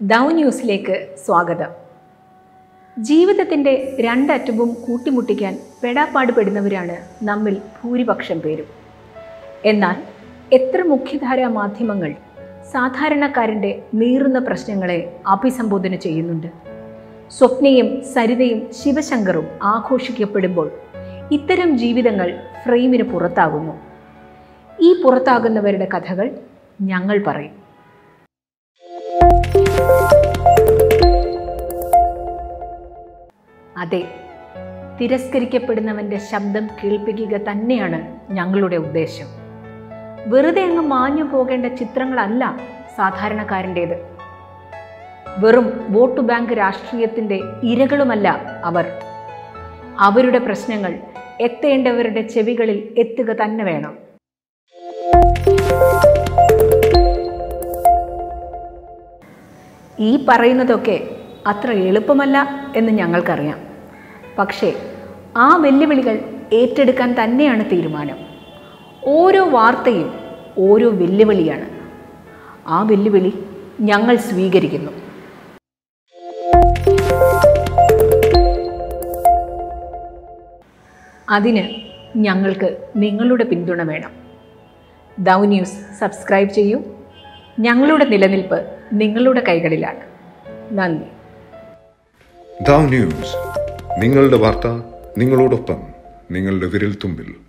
thou ന്യൂസിലേക്ക് സ്വാഗതം ജീവിതത്തിൻ്റെ രണ്ടറ്റവും കൂട്ടിമുട്ടിക്കാൻ പെടാപ്പാടുപെടുന്നവരാണ് നമ്മിൽ ഭൂരിപക്ഷം പേരും എന്നാൽ എത്ര മുഖ്യധാരാ മാധ്യമങ്ങൾ സാധാരണക്കാരൻ്റെ നീറുന്ന പ്രശ്നങ്ങളെ അഭിസംബോധന ചെയ്യുന്നുണ്ട് സ്വപ്നയും സരിതയും ശിവശങ്കറും ആഘോഷിക്കപ്പെടുമ്പോൾ ഇത്തരം ജീവിതങ്ങൾ ഫ്രെയിമിന് പുറത്താകുന്നു ഈ പുറത്താകുന്നവരുടെ കഥകൾ ഞങ്ങൾ പറയും അതെ തിരസ്കരിക്കപ്പെടുന്നവൻ്റെ ശബ്ദം കേൾപ്പിക്കുക തന്നെയാണ് ഞങ്ങളുടെ ഉദ്ദേശം വെറുതെ അങ്ങ് മാഞ്ഞു പോകേണ്ട ചിത്രങ്ങളല്ല സാധാരണക്കാരൻ്റേത് വെറും വോട്ട് ബാങ്ക് രാഷ്ട്രീയത്തിൻ്റെ ഇരകളുമല്ല അവർ അവരുടെ പ്രശ്നങ്ങൾ എത്തേണ്ടവരുടെ ചെവികളിൽ എത്തുക തന്നെ വേണം ഈ പറയുന്നതൊക്കെ അത്ര എളുപ്പമല്ല എന്ന് ഞങ്ങൾക്കറിയാം പക്ഷേ ആ വെല്ലുവിളികൾ ഏറ്റെടുക്കാൻ തന്നെയാണ് തീരുമാനം ഓരോ വാർത്തയും ഓരോ വെല്ലുവിളിയാണ് ആ വെല്ലുവിളി ഞങ്ങൾ സ്വീകരിക്കുന്നു അതിന് ഞങ്ങൾക്ക് നിങ്ങളുടെ പിന്തുണ വേണം ദൗ ന്യൂസ് സബ്സ്ക്രൈബ് ചെയ്യൂ ഞങ്ങളുടെ നിലനിൽപ്പ് നിങ്ങളുടെ കൈകളിലാണ് നന്ദി ദാവ് ന്യൂസ് നിങ്ങളുടെ വാർത്ത നിങ്ങളോടൊപ്പം നിങ്ങളുടെ വിരൽ തുമ്പിൽ